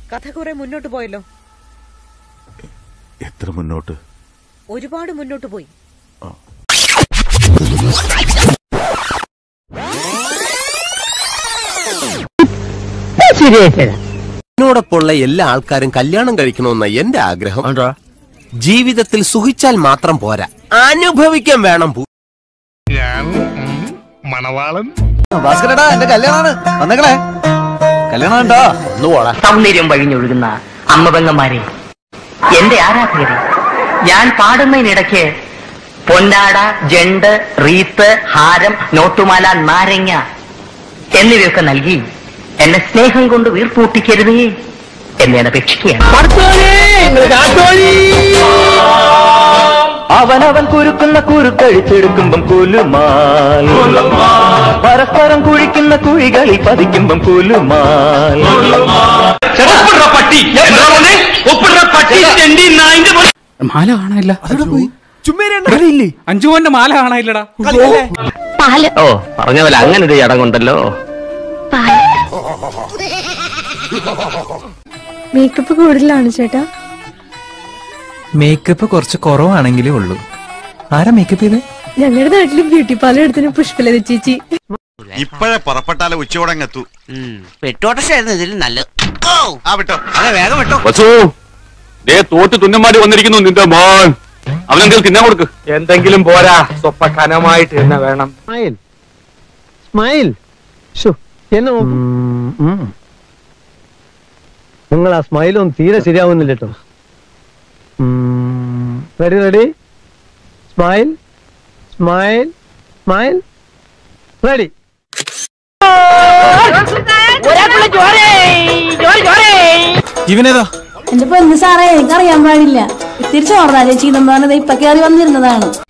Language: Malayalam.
കഥ കുറെ മുന്നോട്ട് പോയല്ലോ എത്ര മുന്നോട്ട് ഒരുപാട് മുന്നോട്ട് പോയി എന്നോടൊപ്പമുള്ള എല്ലാ ആൾക്കാരും കല്യാണം കഴിക്കണമെന്ന എന്റെ ആഗ്രഹം ജീവിതത്തിൽ സുഖിച്ചാൽ മാത്രം പോരാ അനുഭവിക്കാൻ വേണം ഭൂ- ഭാസ്കരടാ എന്റെ കല്യാണാണ് വന്നേക്കണേ കല്യാണം ഉണ്ടോ ഒന്ന് പോടാ സൗന്ദര്യം വഴിഞ്ഞൊഴുകുന്ന അമ്മപെങ്ങന്മാരെ എന്റെ ആരാധകരെ ഞാൻ പാടുന്നതിനിടയ്ക്ക് പൊന്നാട ജണ്ട് റീത്ത് ഹാരം നോട്ടുമാല നാരങ്ങ എന്നിവയൊക്കെ നൽകി എന്നെ സ്നേഹം കൊണ്ട് വീർപ്പൂട്ടിക്കരുതേ എന്നെ ഞാൻ അപേക്ഷിക്കുകയാണ് അവനവൻ കുരുക്കുന്ന കുരുക്കഴിച്ചെടുക്കുമ്പം കുലുമാൽ പരസ്പരം കുഴിക്കുന്ന കുഴികളിൽ പതിക്കുമ്പം കുലുമാൽ മാല കാണാനില്ല അഞ്ചുമോന്റെ മാല കാണാനില്ലടാ ഓ പറഞ്ഞ പോലെ അങ്ങനെ ഒരു ചടങ്ങുണ്ടല്ലോ മേക്കപ്പ് കൂടുതലാണ് ചേട്ടാ മേക്കപ്പ് കുറച്ച് കുറവാണെങ്കിലേ ഉള്ളൂ ആരാ മേക്കപ്പ് ചെയ്ത് ഞങ്ങളുടെ നാട്ടില് ബ്യൂട്ടി പാർലർ എടുത്തിന് പുഷ്പലത ചേച്ചി ഇപ്പോഴേ പുറപ്പെട്ടാലേ ഉച്ചയോടങ്ങെത്തു പെട്ടോട്ടശായിരുന്നു ഇതിൽ നല്ലത് ആ വിട്ടോ അതെ വേഗം വിട്ടോ വസു ദേ തോറ്റ് തുന്നമാടി വന്നിരിക്കുന്നു നിന്റെ മോൻ അവനെന്തെങ്കിലും തിന്നാൻ കൊടുക്ക് എന്തെങ്കിലും പോരാ സ്വപ്പ കനമായിട്ട് തന്നെ വേണം സ്മൈൽ സ്മൈൽ എന്നെ നിങ്ങൾ ആ സ്മൈലൊന്നും തീരെ ശരിയാവുന്നില്ല കേട്ടോ ready ready smile smile smile ready ഇവനേതാ എന്റെ പൊന്ന് സാറേ എനിക്കറിയാൻ പാടില്ല തിരിച്ചു ഓർന്നാ ചേച്ചി നമ്മളാണ് ഇപ്പൊ കയറി വന്നിരുന്നതാണ്